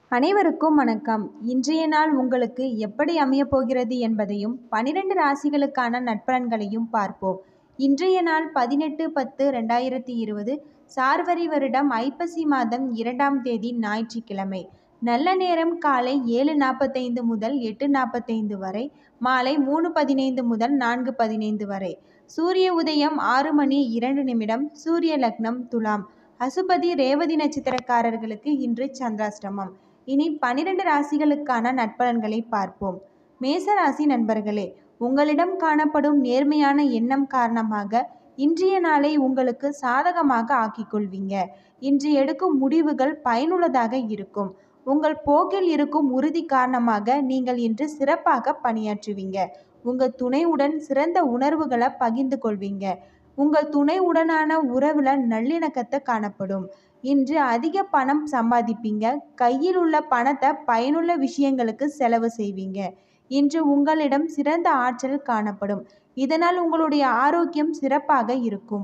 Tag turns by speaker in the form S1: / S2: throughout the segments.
S1: அனைவருக்கும் வணக்கம் இன்றைய நாள் உங்களுக்கு எப்படி அமையப் போகிறது என்பதையும் பனிரெண்டு ராசிகளுக்கான நட்பலன்களையும் பார்ப்போம் இன்றைய நாள் பதினெட்டு பத்து ரெண்டாயிரத்தி இருபது சார்வரி வருடம் ஐப்பசி மாதம் இரண்டாம் தேதி ஞாயிற்றுக்கிழமை நல்ல நேரம் காலை ஏழு நாற்பத்தைந்து முதல் எட்டு நாற்பத்தைந்து வரை மாலை மூணு பதினைந்து முதல் நான்கு பதினைந்து வரை சூரிய உதயம் ஆறு மணி இரண்டு நிமிடம் சூரிய லக்னம் துலாம் அசுபதி ரேவதி நட்சத்திரக்காரர்களுக்கு இன்று சந்திராஷ்டமம் இனி பனிரெண்டு ராசிகளுக்கான நட்பலன்களை பார்ப்போம் மேச ராசி நண்பர்களே உங்களிடம் காணப்படும் நேர்மையான எண்ணம் காரணமாக இன்றைய நாளை உங்களுக்கு சாதகமாக ஆக்கிக் கொள்வீங்க இன்று எடுக்கும் முடிவுகள் பயனுள்ளதாக இருக்கும் உங்கள் போக்கில் இருக்கும் உறுதி காரணமாக நீங்கள் இன்று சிறப்பாக பணியாற்றுவீங்க உங்கள் துணையுடன் சிறந்த உணர்வுகளை பகிர்ந்து கொள்வீங்க உங்கள் துணையுடனான உறவில் நல்லிணக்கத்தை காணப்படும் இன்று அதிக பணம் சம்பாதிப்பீங்க கையில் உள்ள பணத்தை பயனுள்ள விஷயங்களுக்கு செலவு செய்வீங்க இன்று உங்களிடம் சிறந்த ஆற்றல் காணப்படும் இதனால் உங்களுடைய ஆரோக்கியம் சிறப்பாக இருக்கும்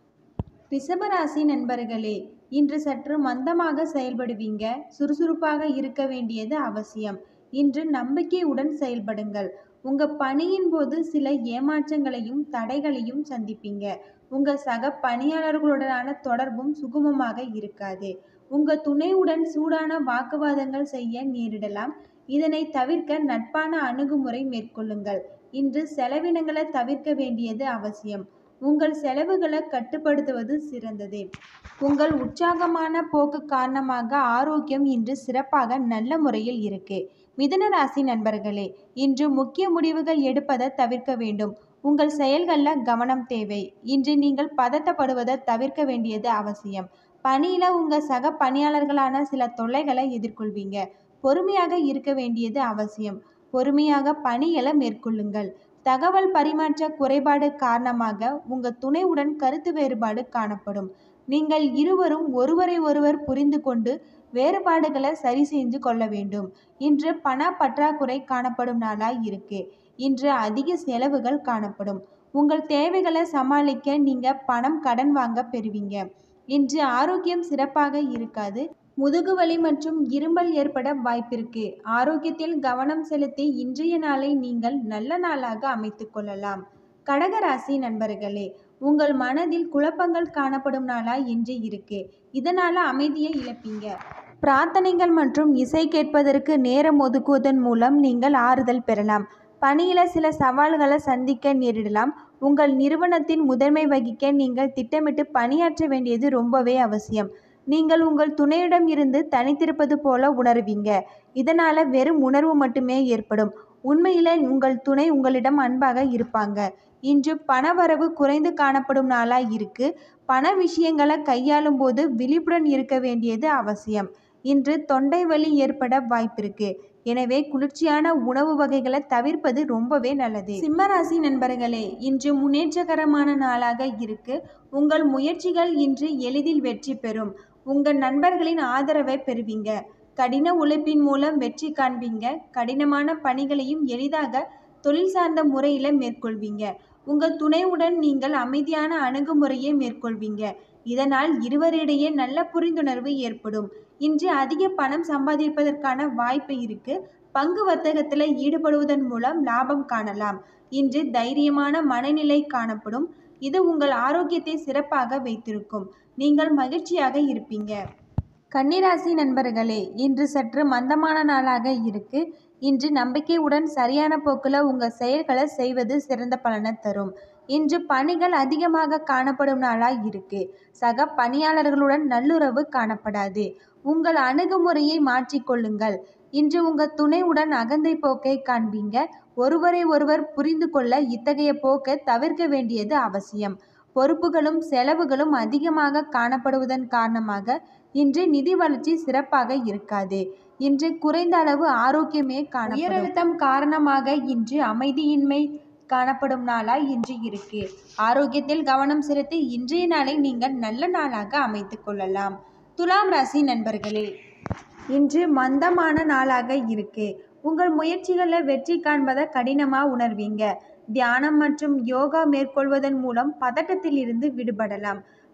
S1: ரிஷபராசி நண்பர்களே இன்று சற்று மந்தமாக செயல்படுவீங்க சுறுசுறுப்பாக இருக்க வேண்டியது அவசியம் இன்று நம்பிக்கையுடன் செயல்படுங்கள் உங்க பணியின் போது சில ஏமாற்றங்களையும் தடைகளையும் சந்திப்பீங்க உங்க சக பணியாளர்களுடனான தொடர்பும் சுகமமாக இருக்காது உங்க துணையுடன் சூடான வாக்குவாதங்கள் செய்ய நேரிடலாம் இதனை தவிர்க்க நட்பான அணுகுமுறை மேற்கொள்ளுங்கள் இன்று செலவினங்களை தவிர்க்க வேண்டியது அவசியம் உங்கள் செலவுகளை கட்டுப்படுத்துவது சிறந்தது உங்கள் உற்சாகமான போக்கு காரணமாக ஆரோக்கியம் இன்று சிறப்பாக நல்ல முறையில் இருக்கு மிதுன ராசி நண்பர்களே இன்று முக்கிய முடிவுகள் எடுப்பதை தவிர்க்க வேண்டும் உங்கள் செயல்களில் கவனம் தேவை இன்று நீங்கள் பதட்டப்படுவதை தவிர்க்க வேண்டியது அவசியம் பணியில் உங்கள் சக பணியாளர்களான சில தொல்லைகளை எதிர்கொள்வீங்க பொறுமையாக இருக்க வேண்டியது அவசியம் பொறுமையாக பணிகளை மேற்கொள்ளுங்கள் தகவல் பரிமாற்ற குறைபாடு காரணமாக உங்கள் துணையுடன் கருத்து வேறுபாடு காணப்படும் நீங்கள் இருவரும் ஒருவரை ஒருவர் புரிந்து கொண்டு வேறுபாடுகளை சரி செஞ்சு கொள்ள வேண்டும் இன்று பண பற்றாக்குறை காணப்படும் நாளாய் இருக்கு இன்று அதிக செலவுகள் காணப்படும் உங்கள் தேவைகளை சமாளிக்க நீங்க பணம் கடன் வாங்க பெறுவீங்க இன்று ஆரோக்கியம் சிறப்பாக இருக்காது முதுகுவலி மற்றும் இருமல் ஏற்பட வாய்ப்பிருக்கு ஆரோக்கியத்தில் கவனம் செலுத்தி இன்றைய நாளை நீங்கள் நல்ல நாளாக அமைத்து கொள்ளலாம் கடகராசி நண்பர்களே உங்கள் மனதில் குழப்பங்கள் காணப்படும் நாளா இன்று இருக்கு இதனால அமைதியை இழப்பீங்க பிரார்த்தனைகள் மற்றும் இசை கேட்பதற்கு நேரம் ஒதுக்குவதன் மூலம் நீங்கள் ஆறுதல் பெறலாம் பணியில் சில சவால்களை சந்திக்க நேரிடலாம் உங்கள் நிறுவனத்தின் முதன்மை வகிக்க நீங்கள் திட்டமிட்டு பணியாற்ற வேண்டியது ரொம்பவே அவசியம் நீங்கள் உங்கள் துணையிடம் இருந்து தனித்திருப்பது போல உணர்வீங்க இதனால் வெறும் உணர்வு மட்டுமே ஏற்படும் உண்மையில் உங்கள் துணை உங்களிடம் அன்பாக இருப்பாங்க இன்று பணவரவு குறைந்து காணப்படும் நாளாக இருக்கு பண விஷயங்களை கையாளும் போது விழிப்புடன் இருக்க வேண்டியது அவசியம் இன்று தொண்டை வலி ஏற்பட வாய்ப்பிருக்கு எனவே குளிர்ச்சியான உணவு வகைகளை தவிர்ப்பது ரொம்பவே நல்லது சிம்மராசி நண்பர்களே இன்று முன்னேற்றகரமான நாளாக இருக்கு உங்கள் முயற்சிகள் இன்று எளிதில் வெற்றி பெறும் உங்கள் நண்பர்களின் ஆதரவை பெறுவீங்க கடின உழைப்பின் மூலம் வெற்றி காண்பீங்க கடினமான பணிகளையும் எளிதாக தொழில் சார்ந்த முறையில் மேற்கொள்வீங்க உங்கள் துணையுடன் நீங்கள் அமைதியான அணுகுமுறையை மேற்கொள்வீங்க இதனால் இருவரிடையே நல்ல புரிந்துணர்வு ஏற்படும் இன்று அதிக பணம் சம்பாதிப்பதற்கான வாய்ப்பு இருக்கு பங்கு வர்த்தகத்தில் ஈடுபடுவதன் மூலம் லாபம் காணலாம் இன்று தைரியமான மனநிலை காணப்படும் இது உங்கள் ஆரோக்கியத்தை சிறப்பாக வைத்திருக்கும் நீங்கள் மகிழ்ச்சியாக இருப்பீங்க கன்னிராசி நண்பர்களே இன்று சற்று மந்தமான நாளாக இருக்கு இன்று நம்பிக்கையுடன் சரியான போக்கில் உங்கள் செயல்களை செய்வது சிறந்த பலனை தரும் இன்று பணிகள் அதிகமாக காணப்படும் நாளாக இருக்கு சக பணியாளர்களுடன் நல்லுறவு காணப்படாது உங்கள் அணுகுமுறையை மாற்றிக்கொள்ளுங்கள் இன்று உங்கள் துணையுடன் அகந்தை போக்கை காண்பீங்க ஒருவரை ஒருவர் புரிந்து கொள்ள இத்தகைய போக்கை தவிர்க்க வேண்டியது அவசியம் பொறுப்புகளும் செலவுகளும் அதிகமாக காணப்படுவதன் காரணமாக இன்று நிதி வளர்ச்சி சிறப்பாக இருக்காது இன்று குறைந்த அளவு ஆரோக்கியமே காண உயர் அழுத்தம் காரணமாக இன்று அமைதியின்மை காணப்படும் நாளாய் இன்று இருக்கு ஆரோக்கியத்தில் கவனம் செலுத்தி இன்றைய நாளை நீங்கள் நல்ல நாளாக அமைத்து கொள்ளலாம் துலாம் ராசி நண்பர்களே இன்று மந்தமான நாளாக இருக்கு உங்கள் முயற்சிகளில் வெற்றி காண்பதை கடினமாக உணர்வீங்க தியானம் மற்றும் யோகா மேற்கொள்வதன் மூலம் பதட்டத்தில் இருந்து விடுபடலாம்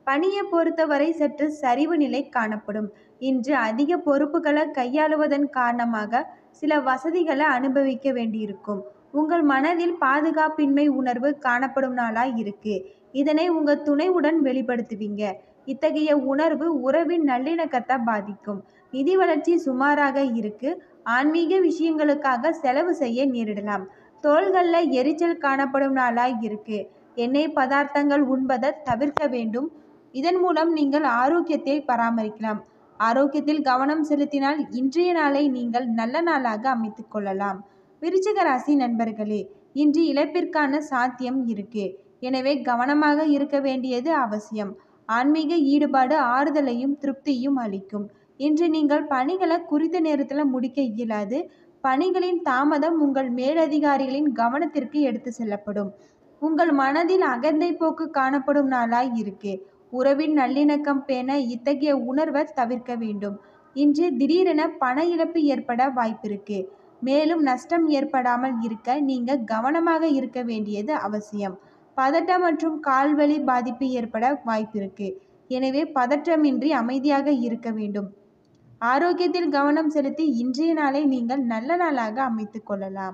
S1: பணியை பொறுத்தவரை சற்று சரிவு நிலை காணப்படும் இன்று அதிக பொறுப்புகளை கையாளுவதன் காரணமாக சில வசதிகளை அனுபவிக்க வேண்டியிருக்கும் உங்கள் மனதில் பாதுகாப்பின்மை உணர்வு காணப்படும் நாளாய் இருக்கு இதனை உங்க துணைவுடன் வெளிப்படுத்துவீங்க இத்தகைய உணர்வு உறவின் நல்லிணக்கத்தை பாதிக்கும் நிதி வளர்ச்சி சுமாராக இருக்கு ஆன்மீக விஷயங்களுக்காக செலவு செய்ய நேரிடலாம் தோள்களில் எரிச்சல் காணப்படும் நாளாய் இருக்கு எண்ணெய் பதார்த்தங்கள் உண்பதை தவிர்க்க வேண்டும் இதன் மூலம் நீங்கள் ஆரோக்கியத்தை பராமரிக்கலாம் ஆரோக்கியத்தில் கவனம் செலுத்தினால் இன்றைய நாளை நீங்கள் நல்ல நாளாக அமைத்துக் கொள்ளலாம் விருச்சிக ராசி நண்பர்களே இன்று இழப்பிற்கான சாத்தியம் இருக்கு எனவே கவனமாக இருக்க வேண்டியது அவசியம் ஆன்மீக ஈடுபாடு ஆறுதலையும் திருப்தியும் அளிக்கும் இன்று நீங்கள் பணிகளை குறித்த நேரத்தில் முடிக்க இயலாது பணிகளின் தாமதம் உங்கள் மேலதிகாரிகளின் கவனத்திற்கு எடுத்து செல்லப்படும் உங்கள் மனதில் அகந்தை போக்கு காணப்படும் நாளாய் இருக்கு உறவின் நல்லிணக்கம் பேண இத்தகைய உணர்வை தவிர்க்க வேண்டும் இன்று திடீரென பண இழப்பு ஏற்பட வாய்ப்பிருக்கு மேலும் நஷ்டம் ஏற்படாமல் இருக்க நீங்க கவனமாக இருக்க வேண்டியது அவசியம் பதட்டம் மற்றும் கால்வலி பாதிப்பு ஏற்பட வாய்ப்பிருக்கு எனவே பதற்றமின்றி அமைதியாக இருக்க வேண்டும் ஆரோக்கியத்தில் கவனம் செலுத்தி இன்றைய நாளை நீங்கள் நல்ல நாளாக அமைத்துக் கொள்ளலாம்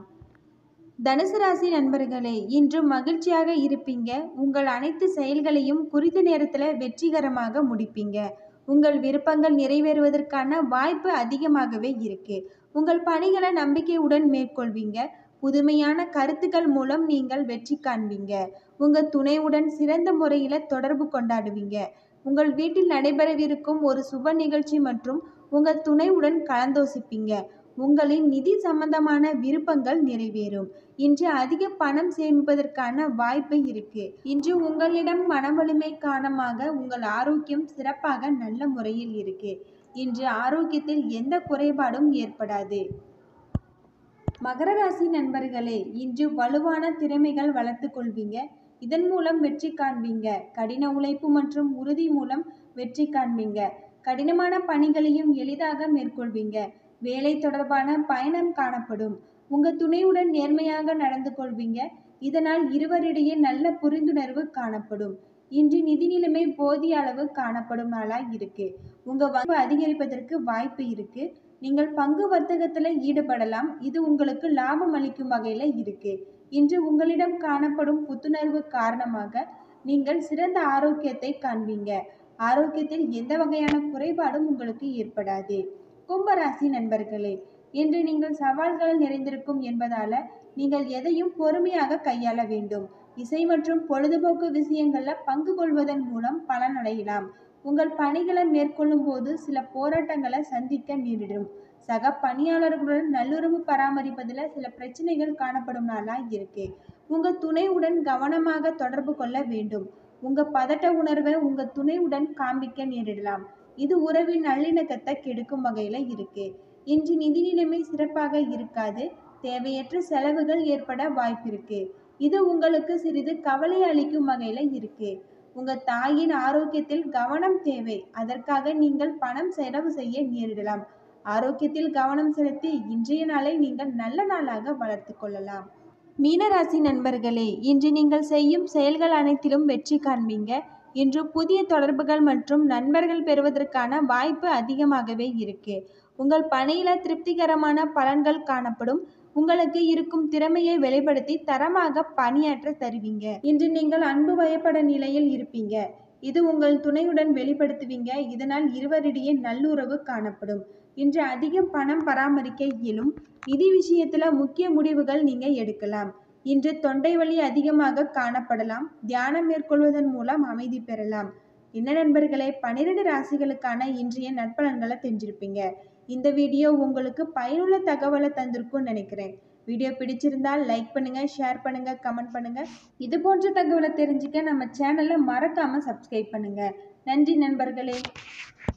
S1: தனுசு ராசி நண்பர்களே இன்று மகிழ்ச்சியாக இருப்பீங்க உங்கள் அனைத்து செயல்களையும் குறித்த நேரத்தில் வெற்றிகரமாக முடிப்பீங்க உங்கள் விருப்பங்கள் நிறைவேறுவதற்கான வாய்ப்பு அதிகமாகவே இருக்கு உங்கள் பணிகளை நம்பிக்கையுடன் மேற்கொள்வீங்க புதுமையான கருத்துக்கள் மூலம் நீங்கள் வெற்றி காண்பீங்க உங்கள் துணையுடன் சிறந்த முறையில் தொடர்பு கொண்டாடுவீங்க உங்கள் வீட்டில் நடைபெறவிருக்கும் ஒரு சுப நிகழ்ச்சி மற்றும் உங்கள் துணையுடன் கலந்தோசிப்பீங்க உங்களின் நிதி சம்பந்தமான விருப்பங்கள் நிறைவேறும் இன்று அதிக பணம் சேமிப்பதற்கான வாய்ப்பு இருக்கு இன்று உங்களிடம் மன வலிமை காரணமாக உங்கள் ஆரோக்கியம் சிறப்பாக நல்ல முறையில் இருக்கு இன்று ஆரோக்கியத்தில் எந்த குறைபாடும் ஏற்படாது மகர ராசி நண்பர்களே இன்று வலுவான திறமைகள் வளர்த்து கொள்வீங்க இதன் மூலம் வெற்றி காண்பீங்க கடின உழைப்பு மற்றும் உறுதி மூலம் வெற்றி காண்பீங்க கடினமான பணிகளையும் எளிதாக மேற்கொள்வீங்க வேலை தொடர்பான பயணம் காணப்படும் உங்க துணையுடன் நேர்மையாக நடந்து கொள்வீங்க இதனால் இருவரிடையே நல்ல புரிந்துணர்வு காணப்படும் இன்று நிதி நிலைமை போதிய அளவு காணப்படும் நாளாக இருக்கு உங்க வரவு அதிகரிப்பதற்கு வாய்ப்பு இருக்கு நீங்கள் பங்கு வர்த்தகத்துல ஈடுபடலாம் இது உங்களுக்கு லாபம் அளிக்கும் வகையில இருக்கு இன்று உங்களிடம் காணப்படும் புத்துணர்வு காரணமாக நீங்கள் சிறந்த ஆரோக்கியத்தை காண்பீங்க ஆரோக்கியத்தில் எந்த வகையான குறைபாடும் உங்களுக்கு ஏற்படாது கும்பராசி நண்பர்களே இன்று நீங்கள் சவால்கள் நிறைந்திருக்கும் என்பதால நீங்கள் எதையும் பொறுமையாக கையாள வேண்டும் இசை மற்றும் பொழுதுபோக்கு விஷயங்கள்ல பங்கு கொள்வதன் மூலம் பலன் அடையலாம் உங்கள் பணிகளை மேற்கொள்ளும் போது சில போராட்டங்களை சந்திக்க நேரிடும் சக பணியாளர்களுடன் நல்லுறவு பராமரிப்பதில் சில பிரச்சனைகள் காணப்படும் நாளா இருக்கு உங்க துணையுடன் கவனமாக தொடர்பு கொள்ள வேண்டும் உங்க பதட்ட உணர்வை உங்க துணையுடன் காண்பிக்க நேரிடலாம் இது உறவின் நல்லிணக்கத்தை கெடுக்கும் வகையில இருக்கு இன்று நிதி நிலைமை சிறப்பாக இருக்காது தேவையற்ற செலவுகள் ஏற்பட வாய்ப்பிருக்கு இது உங்களுக்கு சிறிது கவலை அளிக்கும் வகையில இருக்கு உங்க தாயின் ஆரோக்கியத்தில் கவனம் தேவை அதற்காக நீங்கள் பணம் செலவு செய்ய நேரிடலாம் ஆரோக்கியத்தில் கவனம் செலுத்தி இன்றைய நாளை நீங்கள் நல்ல நாளாக வளர்த்து கொள்ளலாம் மீனராசி நண்பர்களே இன்று நீங்கள் செய்யும் செயல்கள் அனைத்திலும் வெற்றி காண்பீங்க இன்று புதிய தொடர்புகள் மற்றும் நண்பர்கள் பெறுவதற்கான வாய்ப்பு அதிகமாகவே இருக்கு உங்கள் பணியில திருப்திகரமான பலன்கள் காணப்படும் உங்களுக்கு இருக்கும் திறமையை வெளிப்படுத்தி தரமாக பணியாற்ற தருவீங்க இன்று நீங்கள் அன்பு வயப்பட நிலையில் இருப்பீங்க இது உங்கள் துணையுடன் வெளிப்படுத்துவீங்க இதனால் இருவரிடையே நல்லுறவு காணப்படும் இன்று அதிகம் பணம் பராமரிக்க இயலும் நிதி விஷயத்துல முக்கிய முடிவுகள் நீங்க எடுக்கலாம் இன்று தொண்டை வலி அதிகமாக காணப்படலாம் தியானம் மேற்கொள்வதன் மூலம் அமைதி பெறலாம் என்ன நண்பர்களே பன்னிரெண்டு ராசிகளுக்கான இன்றைய நற்பலன்களை தெரிஞ்சிருப்பீங்க இந்த வீடியோ உங்களுக்கு பயனுள்ள தகவலை தந்திருக்கும்னு நினைக்கிறேன் வீடியோ பிடிச்சிருந்தால் லைக் பண்ணுங்க ஷேர் பண்ணுங்க கமெண்ட் பண்ணுங்க இது போன்ற தகவலை தெரிஞ்சுக்க நம்ம சேனலை மறக்காம சப்ஸ்கிரைப் பண்ணுங்க நன்றி நண்பர்களே